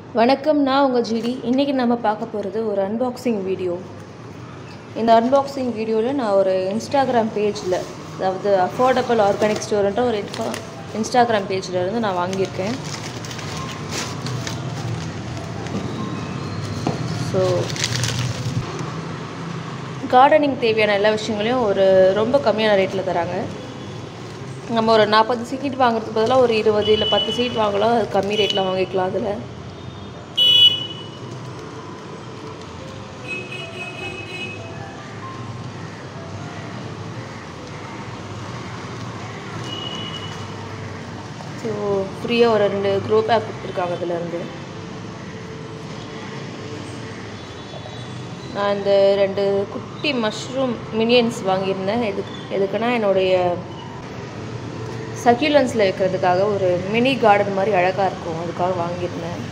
வணக்கம் நான் உங்கள் ஜிடி இன்றைக்கி நம்ம பார்க்க போகிறது ஒரு அன்பாக்சிங் வீடியோ இந்த அன்பாக்சிங் வீடியோவில் நான் ஒரு இன்ஸ்டாகிராம் பேஜில் அதாவது அஃபோர்டபுள் ஆர்கானிக் ஸ்டோர்ன்ற ஒரு இன்ஃபா இன்ஸ்டாகிராம் பேஜில் இருந்து நான் வாங்கியிருக்கேன் ஸோ கார்டனிங் தேவையான எல்லா விஷயங்களையும் ஒரு ரொம்ப கம்மியான ரேட்டில் தராங்க நம்ம ஒரு நாற்பது சீட் வாங்குறதுக்கு பதிலாக ஒரு இருபது இல்லை பத்து சீட் வாங்கலாம் அது கம்மி ரேட்டில் வாங்கிக்கலாம் அதில் ஸோ ஃப்ரீயாக ஒரு ரெண்டு க்ரோ பேக் கொடுத்துருக்காங்க அதுலேருந்து நான் இந்த ரெண்டு குட்டி மஷ்ரூம் மினியன்ஸ் வாங்கியிருந்தேன் எதுக்கு எதுக்குன்னா என்னுடைய சக்யூலன்ஸில் வைக்கிறதுக்காக ஒரு மினி கார்டன் மாதிரி அழகாக இருக்கும் அதுக்காக வாங்கியிருந்தேன்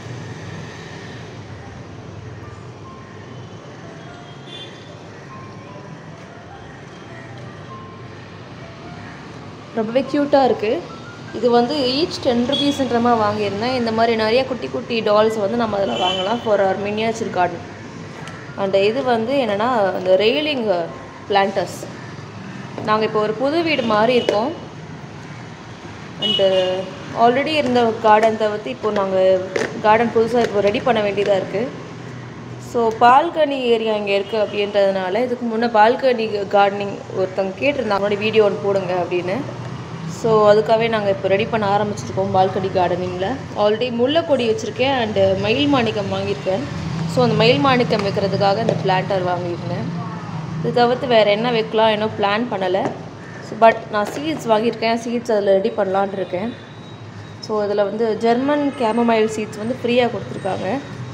ரொம்பவே க்யூட்டாக இருக்குது இது வந்து ஈச் டென் ருபீஸ்ன்ற மாதிரி வாங்கியிருந்தேன் இந்த மாதிரி நிறைய குட்டி குட்டி டால்ஸ் வந்து நம்ம அதில் வாங்கலாம் for our miniature garden and இது வந்து என்னென்னா அந்த ரெயிலிங் பிளான்டர்ஸ் நாங்கள் இப்போ ஒரு புது வீடு மாறி இருக்கோம் அண்டு ஆல்ரெடி இருந்த கார்டன் தவிர்த்து இப்போ நாங்கள் கார்டன் புதுசாக இப்போ ரெடி பண்ண வேண்டியதாக இருக்குது ஸோ பால்கனி ஏரியா இங்கே இருக்குது அப்படின்றதுனால இதுக்கு முன்னே பால்கனி கார்டனிங் ஒருத்தவங்க கேட்டிருந்தாங்க முன்னாடி வீடியோ ஒன்று போடுங்க அப்படின்னு ஸோ அதுக்காகவே நாங்கள் இப்போ ரெடி பண்ண ஆரம்பிச்சிருக்கோம் பால்கனி கார்டனிங்கில் ஆல்ரெடி முல்லைக்கொடி வச்சுருக்கேன் அண்டு மயில் மாணிக்கம் வாங்கியிருக்கேன் ஸோ அந்த மயில் மாணிக்கம் வைக்கிறதுக்காக இந்த பிளான்டர் வாங்கியிருந்தேன் இது தவிர்த்து வேறு என்ன வைக்கலாம் இன்னும் பிளான் பண்ணலை ஸோ பட் நான் சீட்ஸ் வாங்கியிருக்கேன் சீட்ஸ் அதில் ரெடி பண்ணலான் இருக்கேன் ஸோ இதில் வந்து ஜெர்மன் கேமமைல் சீட்ஸ் வந்து ஃப்ரீயாக கொடுத்துருக்காங்க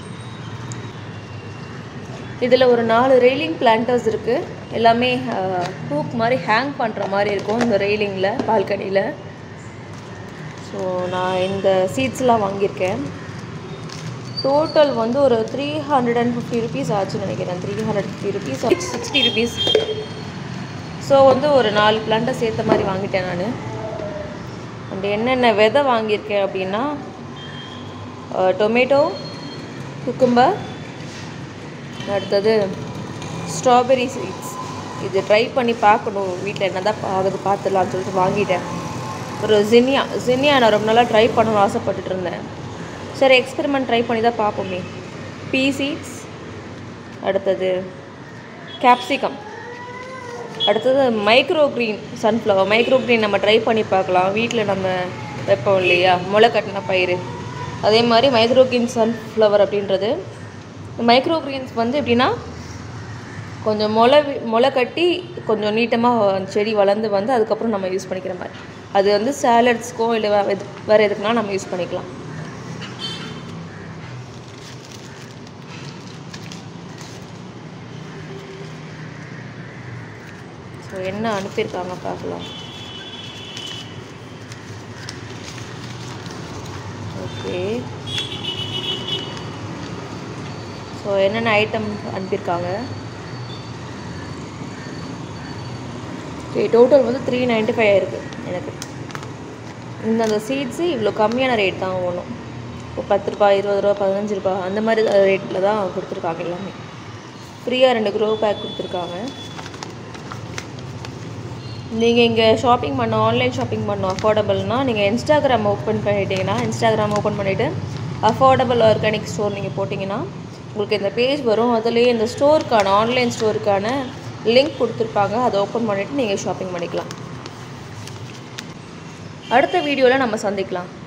இதில் ஒரு நாலு ரெயிலிங் பிளான்டர்ஸ் இருக்குது எல்லாமே ஹூக் மாதிரி ஹேங் பண்ணுற மாதிரி இருக்கும் இந்த ரெயிலிங்கில் பால்கனியில் ஸோ நான் இந்த சீட்ஸ்லாம் வாங்கியிருக்கேன் டோட்டல் வந்து ஒரு three hundred and fifty rupees ஆச்சுன்னு நினைக்கிறேன் three hundred fifty rupees sixty rupees so வந்து ஒரு நாலு பிளான்ட்டை சேர்த்த மாதிரி வாங்கிட்டேன் நான் அண்ட் என்னென்ன விதை வாங்கியிருக்கேன் அப்படின்னா டொமேட்டோ குக்கும்பர் அடுத்தது ஸ்ட்ராபெரி சீட்ஸ் இது ட்ரை பண்ணி பார்க்கணும் வீட்டில் என்ன தான் ஆகுது பார்த்துடலான்னு சொல்லிட்டு வாங்கிட்டேன் ஒரு ஜினியா ஜினியா நான் ரொம்ப நாளாக ட்ரை பண்ணணும்னு ஆசைப்பட்டுட்டு இருந்தேன் சரி எக்ஸ்பெரிமெண்ட் ட்ரை பண்ணி தான் பார்ப்போமே பீ சீட்ஸ் அடுத்தது கேப்சிகம் அடுத்தது micro green sunflower micro green நம்ம ட்ரை பண்ணி பார்க்கலாம் வீட்டில் நம்ம வைப்போம் இல்லையா முளை கட்டின பயிர் அதே மாதிரி மைக்ரோ க்ரீன் சன்ஃப்ளவர் அப்படின்றது மைக்ரோ க்ரீன்ஸ் வந்து எப்படின்னா கொஞ்சம் முளை முளை கட்டி கொஞ்சம் நீட்டமாக செடி வளர்ந்து வந்து அதுக்கப்புறம் நம்ம யூஸ் பண்ணிக்கிற மாதிரி அது வந்து சேலட்ஸ்க்கோ இல்லை வேறு எதுக்குனா நம்ம யூஸ் பண்ணிக்கலாம் ஸோ என்ன அனுப்பியிருக்காங்க பார்க்கலாம் ஓகே ஸோ என்னென்ன ஐட்டம் அனுப்பியிருக்காங்க ஓகே டோட்டல் வந்து த்ரீ நைன்ட்டி ஃபைவ் ஆயிருக்கு எனக்கு இந்த அந்த சீட்ஸு இவ்வளோ கம்மியான ரேட் தான் ஒன்றும் இப்போ பத்து ரூபா இருபது ரூபா பதினஞ்சு ரூபா அந்த மாதிரி ரேட்டில் தான் கொடுத்துருக்காங்க எல்லாமே ஃப்ரீயாக ரெண்டு க்ரோ பேக் கொடுத்துருக்காங்க நீங்கள் இங்கே ஷாப்பிங் பண்ண ஆன்லைன் ஷாப்பிங் பண்ணோம் அஃபோர்டபுள்னால் நீங்கள் இன்ஸ்டாகிராம் ஓப்பன் பண்ணிட்டீங்கன்னா இன்ஸ்டாகிராம் ஓப்பன் பண்ணிவிட்டு அஃபோர்டபுள் ஆர்கானிக் ஸ்டோர் நீங்கள் போட்டிங்கன்னா உங்களுக்கு இந்த பேஜ் வரும் அதுலேயே இந்த ஸ்டோருக்கான ஆன்லைன் ஸ்டோருக்கான லிங்க் கொடுத்துருப்பாங்க அதை ஓப்பன் பண்ணிவிட்டு நீங்கள் ஷாப்பிங் பண்ணிக்கலாம் அடுத்த வீடியோவில் நம்ம சந்திக்கலாம்